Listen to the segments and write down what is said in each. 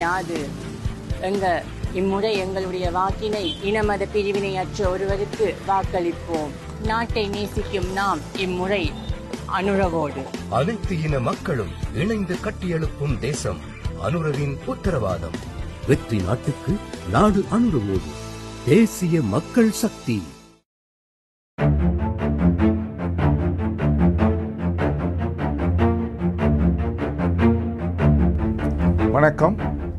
யாது எங்க இம்முறை எங்களுடைய வாக்கினை இனமத பிரிவினையற்ற ஒருவருக்கு வாக்களிப்போம் நாட்டை நேசிக்கும் நாம் இம்முறை அனுரவோடு அனைத்து இன மக்களும் இணைந்து கட்டியெழுப்பும் தேசம் அனுரவின் உத்தரவாதம் வெற்றி நாட்டுக்கு நாடு அணுகுவோடு தேசிய மக்கள் சக்தி வணக்கம்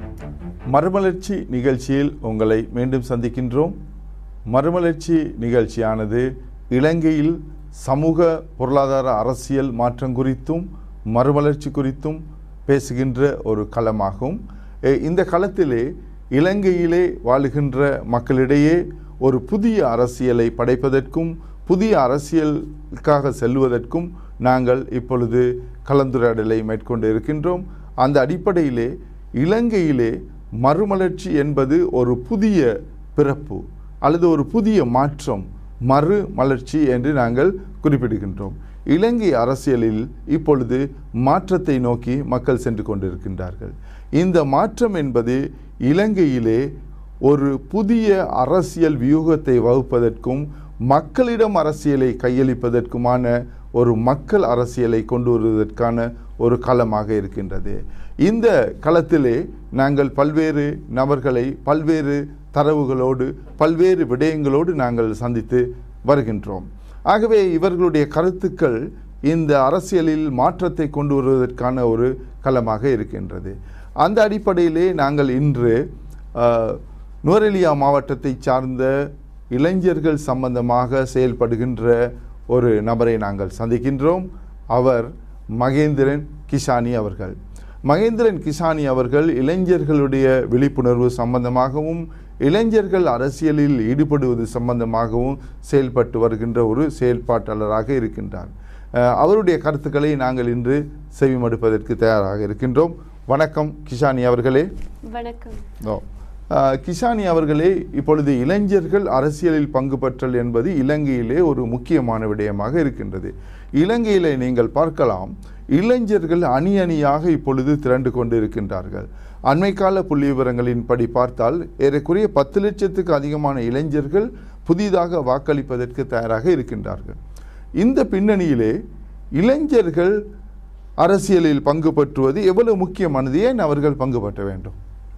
மறுமலர்ச்சி நிகழ்ச்சியில் உங்களை மீண்டும் சந்திக்கின்றோம் மறுமலர்ச்சி நிகழ்ச்சியானது இலங்கையில் சமூக பொருளாதார அரசியல் மாற்றம் குறித்தும் மறுமலர்ச்சி குறித்தும் பேசுகின்ற ஒரு களமாகும் எ, இந்த களத்திலே இலங்கையிலே வாழுகின்ற மக்களிடையே ஒரு புதிய அரசியலை படைப்பதற்கும் புதிய அரசியலுக்காக செல்வதற்கும் நாங்கள் இப்பொழுது கலந்துரையாடலை மேற்கொண்டு இருக்கின்றோம் அந்த அடிப்படையிலே இலங்கையிலே மறுமலர்ச்சி என்பது ஒரு புதிய பிறப்பு அல்லது ஒரு புதிய மாற்றம் மறு மலர்ச்சி என்று நாங்கள் குறிப்பிடுகின்றோம் இலங்கை அரசியலில் இப்பொழுது மாற்றத்தை நோக்கி மக்கள் சென்று கொண்டிருக்கின்றார்கள் இந்த மாற்றம் என்பது இலங்கையிலே ஒரு புதிய அரசியல் வியூகத்தை வகுப்பதற்கும் மக்களிடம் அரசியலை கையளிப்பதற்குமான ஒரு மக்கள் அரசியலை கொண்டு வருவதற்கான ஒரு களமாக இருக்கின்றது இந்த களத்திலே நாங்கள் பல்வேறு நபர்களை பல்வேறு தரவுகளோடு பல்வேறு விடயங்களோடு நாங்கள் சந்தித்து வருகின்றோம் ஆகவே இவர்களுடைய கருத்துக்கள் இந்த அரசியலில் மாற்றத்தை கொண்டு வருவதற்கான ஒரு களமாக இருக்கின்றது அந்த அடிப்படையிலே நாங்கள் இன்று அஹ், நுவரெலியா மாவட்டத்தை சார்ந்த இளைஞர்கள் சம்பந்தமாக செயல்படுகின்ற ஒரு நபரை நாங்கள் சந்திக்கின்றோம் அவர் மகேந்திரன் கிஷானி அவர்கள் மகேந்திரன் கிஷானி அவர்கள் இளைஞர்களுடைய விழிப்புணர்வு சம்பந்தமாகவும் இளைஞர்கள் அரசியலில் ஈடுபடுவது சம்பந்தமாகவும் செயல்பட்டு வருகின்ற ஒரு செயல்பாட்டாளராக இருக்கின்றார் அஹ், அவருடைய கருத்துக்களை நாங்கள் இன்று செவிமடுப்பதற்கு தயாராக இருக்கின்றோம் வணக்கம் கிஷானி அவர்களே வணக்கம் ஓ. அஹ், கிஷானி அவர்களே இப்பொழுது இளைஞர்கள் அரசியலில் பங்கு பெற்றல் என்பது இலங்கையிலே ஒரு முக்கியமான விடயமாக இருக்கின்றது இலங்கையிலே நீங்கள் பார்க்கலாம் இளைஞர்கள் அணி அணியாக இப்பொழுது திரண்டு கொண்டு இருக்கின்றார்கள் அண்மைக்கால புள்ளி விவரங்களின்படி பார்த்தால் ஏறக்குறைய பத்து லட்சத்துக்கு அதிகமான இளைஞர்கள் புதிதாக வாக்களிப்பதற்கு தயாராக இருக்கின்றார்கள் இந்த பின்னணியிலே இளைஞர்கள் அரசியலில் பங்கு பற்றுவது எவ்வளவு முக்கியமானது ஏன் அவர்கள் பங்கு பற்ற வேண்டும்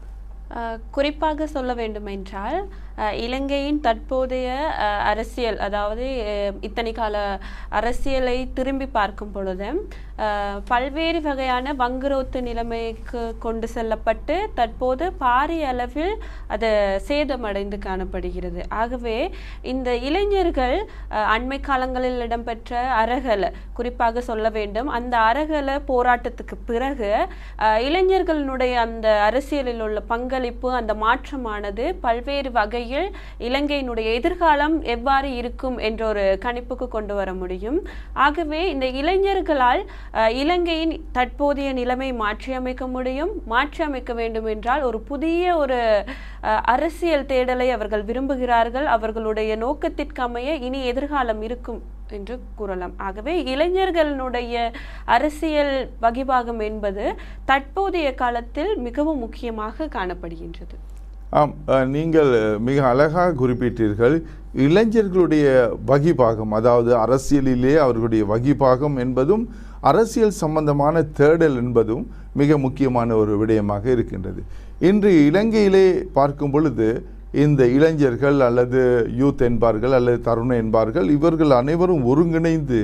அஹ், குறிப்பாக சொல்ல வேண்டுமென்றால் அஹ், இலங்கையின் தற்போதைய அஹ், அரசியல் அதாவது அஹ், இத்தனை கால அரசியலை திரும்பி பார்க்கும் பொழுது அஹ், பல்வேறு வகையான வங்குரோத்து நிலைமைக்கு கொண்டு செல்லப்பட்டு தற்போது பாரிய அளவில் அது சேதமடைந்து காணப்படுகிறது ஆகவே இந்த இளைஞர்கள் அஹ், அண்மை காலங்களில் இடம்பெற்ற அரகல குறிப்பாக சொல்ல வேண்டும் அந்த அரகல போராட்டத்துக்கு பிறகு அஹ், இளைஞர்களுடைய அந்த அரசியலில் உள்ள பங்களிப்பு அந்த மாற்றமானது பல்வேறு வகையில் இலங்கையினுடைய எதிர்காலம் எவ்வாறு இருக்கும் என்ற ஒரு கணிப்புக்கு கொண்டு வர முடியும் ஆகவே இந்த இளைஞர்களால் அஹ், இலங்கையின் தற்போதைய நிலைமை மாற்றியமைக்க முடியும் மாற்றியமைக்க வேண்டும் என்றால் ஒரு புதிய ஒரு அஹ், அரசியல் தேடலை அவர்கள் விரும்புகிறார்கள் அவர்களுடைய நோக்கத்திற்கமைய இனி எதிர்காலம் இருக்கும் என்று கூறலாம் ஆகவே இளைஞர்களுடைய அரசியல் வகிபாகம் என்பது தற்போதைய காலத்தில் மிகவும் முக்கியமாக காணப்படுகின்றது ஆம் அஹ், நீங்கள் மிக அழகாக குறிப்பிட்டீர்கள் இளைஞர்களுடைய வகிபாகம் அதாவது அரசியலிலே அவர்களுடைய வகிபாகம் என்பதும் அரசியல் சம்பந்தமான தேடல் என்பதும் மிக முக்கியமான ஒரு விடயமாக இருக்கின்றது இன்று இலங்கையிலே பார்க்கும் பொழுது இந்த இளைஞர்கள் அல்லது யூத் என்பார்கள் அல்லது தருணம் என்பார்கள் இவர்கள் அனைவரும் ஒருங்கிணைந்து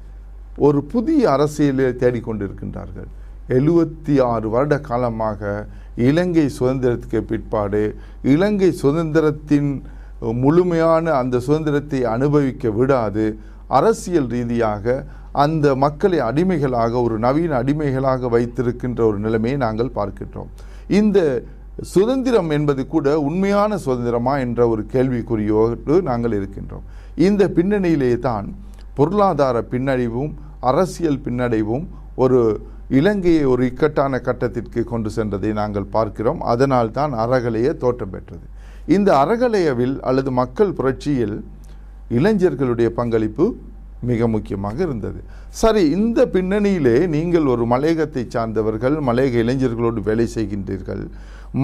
ஒரு புதிய அரசியலை தேடிக்கொண்டிருக்கின்றார்கள் எழுபத்தி ஆறு வருட காலமாக இலங்கை சுதந்திரத்துக்கு பிற்பாடு இலங்கை சுதந்திரத்தின் முழுமையான அந்த சுதந்திரத்தை அனுபவிக்க விடாது அரசியல் ரீதியாக அந்த மக்களை அடிமைகளாக ஒரு நவீன அடிமைகளாக வைத்திருக்கின்ற ஒரு நிலைமையை நாங்கள் பார்க்கின்றோம் இந்த சுதந்திரம் என்பது கூட உண்மையான சுதந்திரமா என்ற ஒரு கேள்விக்குறியோடு நாங்கள் இருக்கின்றோம் இந்த பின்னணியிலே தான் பொருளாதார பின்னடைவும் அரசியல் பின்னடைவும் ஒரு இலங்கையை ஒரு இக்கட்டான கட்டத்திற்கு கொண்டு சென்றதை நாங்கள் பார்க்கிறோம் அதனால் தான் அறகலைய தோற்றம் பெற்றது இந்த அறகலையவில் அல்லது மக்கள் புரட்சியில் இளைஞர்களுடைய பங்களிப்பு மிக முக்கியமாக இருந்தது சரி இந்த பின்னணியிலே நீங்கள் ஒரு மலையகத்தை சார்ந்தவர்கள் மலையக இளைஞர்களோடு வேலை செய்கின்றீர்கள்